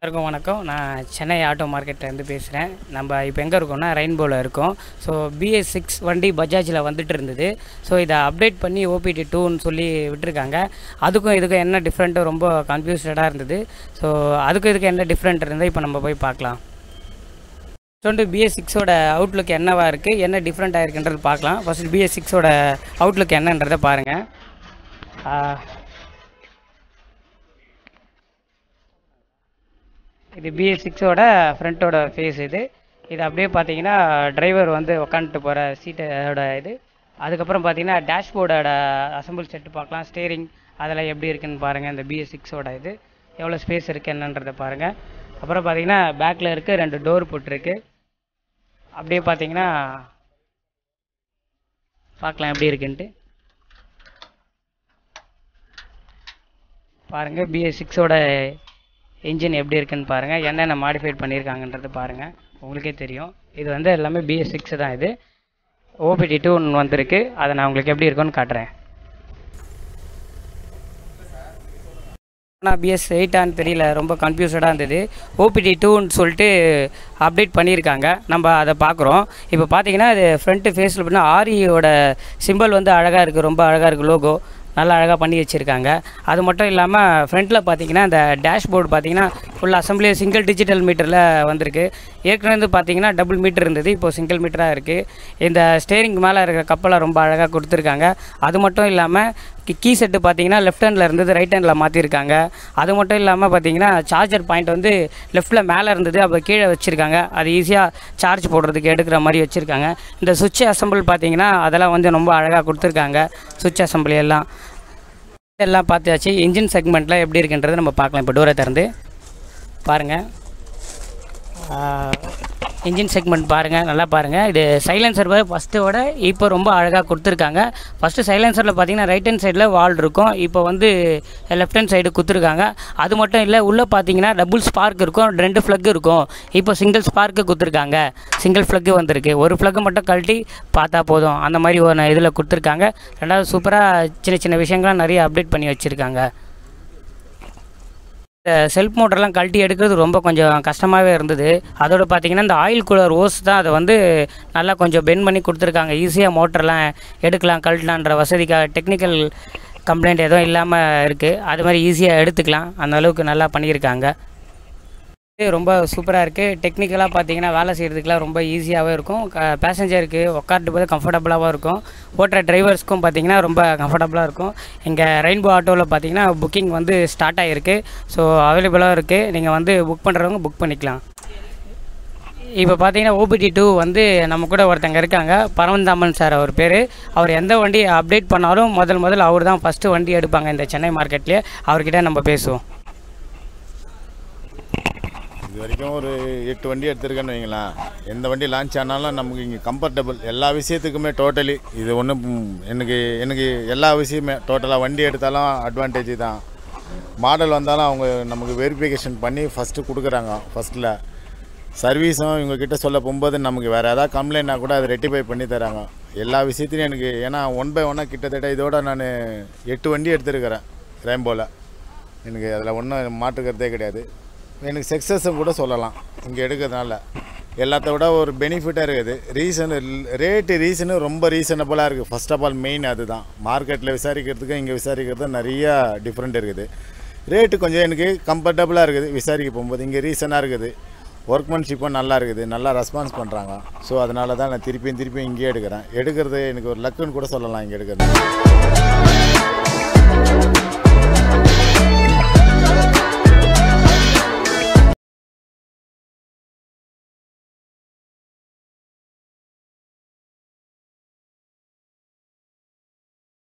எல்லாருக்கும் வணக்கம் நான் சென்னை ஆட்டோ மார்க்கெட்லேருந்து பேசுகிறேன் நம்ம இப்போ எங்கே இருக்கோம்னா ரெயின்போவில் இருக்கோம் ஸோ பிஎஸ் சிக்ஸ் வண்டி பஜாஜில் வந்துட்டு இருந்தது ஸோ இதை அப்டேட் பண்ணி ஓபிடி டூன்னு சொல்லி விட்டுருக்காங்க அதுக்கும் இதுக்கும் என்ன டிஃப்ரெண்ட்டு ரொம்ப கன்ஃபியூஸ்டடாக இருந்தது ஸோ அதுக்கும் இதுக்கு என்ன டிஃப்ரெண்ட் இருந்தது இப்போ நம்ம போய் பார்க்கலாம் வந்து பிஎஸ் சிக்ஸோட அவுட்லுக் என்னவா இருக்குது என்ன டிஃப்ரெண்ட்டாக இருக்குன்றது பார்க்கலாம் ஃபஸ்ட்டு பிஎஸ் சிக்ஸோட அவுட்லுக் என்னன்றதை பாருங்கள் இது பிஎஸ் சிக்ஸோட ஃப்ரண்ட்டோட ஃபேஸ் இது இது அப்படியே பார்த்தீங்கன்னா டிரைவர் வந்து உக்காந்துட்டு போகிற சீட்டோட இது அதுக்கப்புறம் பார்த்தீங்கன்னா டேஷ்போர்டோட அசம்பிள் செட்டு பார்க்கலாம் ஸ்டேரிங் அதெல்லாம் எப்படி இருக்குன்னு பாருங்கள் இந்த பிஎஸ் சிக்ஸோட இது எவ்வளோ ஸ்பேஸ் இருக்குது என்னன்றதை பாருங்கள் அப்புறம் பார்த்தீங்கன்னா பேக்கில் இருக்குது ரெண்டு டோர் போட்டிருக்கு அப்படியே பார்த்தீங்கன்னா பார்க்கலாம் எப்படி இருக்குன்ட்டு பாருங்கள் பிஎஸ் சிக்ஸோட இன்ஜின் எப்படி இருக்குன்னு பாருங்கள் என்னென்ன மாடிஃபைட் பண்ணியிருக்காங்கன்றது பாருங்கள் உங்களுக்கே தெரியும் இது வந்து எல்லாமே பிஎஸ் சிக்ஸ் தான் இது ஓபிடி டூ ஒன்று வந்திருக்கு அதை நான் உங்களுக்கு எப்படி இருக்குன்னு காட்டுறேன் ஆனால் பிஎஸ் எயிட்டான்னு தெரியல ரொம்ப கன்ஃபியூஸ்டாக இருந்தது ஓபிடி டூன்னு சொல்லிட்டு அப்டேட் பண்ணியிருக்காங்க நம்ம அதை பார்க்குறோம் இப்போ பார்த்தீங்கன்னா இது ஃப்ரண்ட்டு ஃபேஸில் பார்த்தீங்கன்னா ஆரியோட சிம்பிள் வந்து அழகாக இருக்குது ரொம்ப அழகாக இருக்குது லோகோ நல்லா அழகாக பண்ணி வச்சுருக்காங்க அது மட்டும் இல்லாமல் ஃப்ரண்ட்டில் பார்த்தீங்கன்னா இந்த டேஷ்போர்டு பார்த்தீங்கன்னா ஃபுல் அசம்பிளி சிங்கிள் டிஜிட்டல் மீட்டரில் வந்திருக்கு ஏற்கனவே வந்து பார்த்தீங்கன்னா டபுள் மீட்டர் இருந்தது இப்போது சிங்கிள் மீட்டராக இருக்குது இந்த ஸ்டேரிங் மேலே இருக்கிற கப்பலை ரொம்ப அழகாக கொடுத்துருக்காங்க அது மட்டும் இல்லாமல் கீ செட்டு பார்த்தீங்கன்னா லெஃப்ட் ஹேண்டில் இருந்தது ரைட் ஹேண்டில் மாற்றிருக்காங்க அது மட்டும் இல்லாமல் பார்த்தீங்கன்னா சார்ஜர் பாயிண்ட் வந்து லெஃப்ட்டில் மேலே இருந்தது அப்போ கீழே வச்சுருக்காங்க அது ஈஸியாக சார்ஜ் போடுறதுக்கு எடுக்கிற மாதிரி வச்சுருக்காங்க இந்த சுவிட்ச் அசம்பிள் பார்த்தீங்கன்னா அதெல்லாம் வந்து ரொம்ப அழகாக கொடுத்துருக்காங்க சுவிட்ச் அசம்பிளி எல்லாம் எல்லாம் பார்த்தாச்சு இன்ஜின் செக்மெண்ட்டில் எப்படி இருக்குன்றது நம்ம பார்க்கலாம் இப்போ டோரை திறந்து பாருங்கள் இன்ஜின் செக்மெண்ட் பாருங்கள் நல்லா பாருங்கள் இது சைலன்சர் ஃபஸ்ட்டோட இப்போ ரொம்ப அழகாக கொடுத்துருக்காங்க ஃபஸ்ட்டு சைலன்சரில் பார்த்தீங்கன்னா ரைட் ஹேண்ட் சைடில் வால் இருக்கும் இப்போ வந்து லெஃப்ட் ஹேண்ட் சைடு கொடுத்துருக்காங்க அது மட்டும் இல்லை உள்ளே பார்த்தீங்கன்னா டபுள் ஸ்பார்க் இருக்கும் ரெண்டு ஃப்ளக் இருக்கும் இப்போ சிங்கிள் ஸ்பார்க்கு கொடுத்துருக்காங்க சிங்கிள் ஃப்ளக்கு வந்திருக்கு ஒரு ஃப்ளக்கு மட்டும் கழட்டி பார்த்தா போதும் அந்த மாதிரி ஒரு இதில் கொடுத்துருக்காங்க ரெண்டாவது சூப்பராக சின்ன சின்ன விஷயங்கள்லாம் நிறைய அப்டேட் பண்ணி வச்சுருக்காங்க இந்த செல்ஃப் மோட்டர்லாம் கழட்டி எடுக்கிறது ரொம்ப கொஞ்சம் கஷ்டமாகவே இருந்தது அதோட பார்த்தீங்கன்னா இந்த ஆயில் கூலர் ஓஸ் தான் அதை வந்து நல்லா கொஞ்சம் பெண்ட் பண்ணி கொடுத்துருக்காங்க ஈஸியாக மோட்டர்லாம் எடுக்கலாம் கழட்டலான்ற வசதிக்காக டெக்னிக்கல் கம்ப்ளைண்ட் எதுவும் இல்லாமல் இருக்குது அது மாதிரி ஈஸியாக எடுத்துக்கலாம் அந்த அளவுக்கு நல்லா பண்ணியிருக்காங்க இது ரொம்ப சூப்பராக இருக்குது டெக்னிக்கலாக பார்த்தீங்கன்னா வேலை செய்கிறதுக்குலாம் ரொம்ப ஈஸியாகவே இருக்கும் பேசஞ்சருக்கு உட்காந்துட்டு போது கம்ஃபர்டபுளாகவும் இருக்கும் ஓட்டுற டிரைவர்ஸ்க்கும் பார்த்தீங்கன்னா ரொம்ப கம்ஃபர்டபுளாக இருக்கும் இங்கே ரெயின்போ ஆட்டோவில் பார்த்தீங்கன்னா புக்கிங் வந்து ஸ்டார்ட் ஆகிருக்கு ஸோ அவைலபிளாக இருக்குது நீங்கள் வந்து புக் பண்ணுறவங்க புக் பண்ணிக்கலாம் இப்போ பார்த்தீங்கன்னா ஓபிடி டூ வந்து நம்ம கூட ஒருத்தங்க இருக்காங்க பரவந்தாமன் சார் அவர் பேர் அவர் எந்த வண்டி அப்டேட் பண்ணாலும் முதல் முதல் அவர் தான் ஃபஸ்ட்டு வண்டி எடுப்பாங்க இந்த சென்னை மார்க்கெட்லேயே அவர்கிட்ட நம்ம பேசுவோம் இது வரைக்கும் ஒரு எட்டு வண்டி எடுத்திருக்கேன்னு வைங்களேன் எந்த வண்டி லான்ச் ஆனாலும் நமக்கு இங்கே கம்ஃபர்டபுள் எல்லா விஷயத்துக்குமே டோட்டலி இது ஒன்றும் எனக்கு எனக்கு எல்லா விஷயமே டோட்டலாக வண்டி எடுத்தாலும் அட்வான்டேஜ் தான் மாடல் வந்தாலும் அவங்க நமக்கு வெரிஃபிகேஷன் பண்ணி ஃபஸ்ட்டு கொடுக்குறாங்க ஃபஸ்ட்டில் சர்வீஸும் இவங்கக்கிட்ட சொல்ல போகும்போது நமக்கு வேறு ஏதாவது கம்ப்ளைண்ட்னா கூட அதை ரெட்டிஃபை பண்ணி தராங்க எல்லா விஷயத்துலையும் எனக்கு ஏன்னா ஒன் பை ஒன்னாக கிட்டத்தட்ட இதோட நான் எட்டு வண்டி எடுத்திருக்கிறேன் ரெயின்போவில் எனக்கு அதில் ஒன்றும் மாற்றுக்கிறதே கிடையாது எனக்கு சக்ஸஸும் கூட சொல்லலாம் இங்கே எடுக்கிறதுனால எல்லாத்த விட ஒரு பெனிஃபிட்டாக இருக்குது ரீசன் ரேட்டு ரீசனு ரொம்ப ரீசனபுளாக இருக்குது ஃபர்ஸ்ட் ஆஃப் ஆல் மெயின் அதுதான் மார்க்கெட்டில் விசாரிக்கிறதுக்கு இங்கே விசாரிக்கிறது நிறையா டிஃப்ரெண்ட் இருக்குது ரேட்டு கொஞ்சம் எனக்கு கம்ஃபர்டபுளாக இருக்குது விசாரிக்க போகும்போது இங்கே ரீசனாக இருக்குது ஒர்க்மேன்ஷிப்பும் நல்லா இருக்குது நல்லா ரெஸ்பான்ஸ் பண்ணுறாங்க ஸோ அதனால தான் நான் திருப்பியும் திருப்பியும் இங்கேயே எடுக்கிறேன் எடுக்கிறது எனக்கு ஒரு லக்குன்னு கூட சொல்லலாம் இங்கே எடுக்கிறது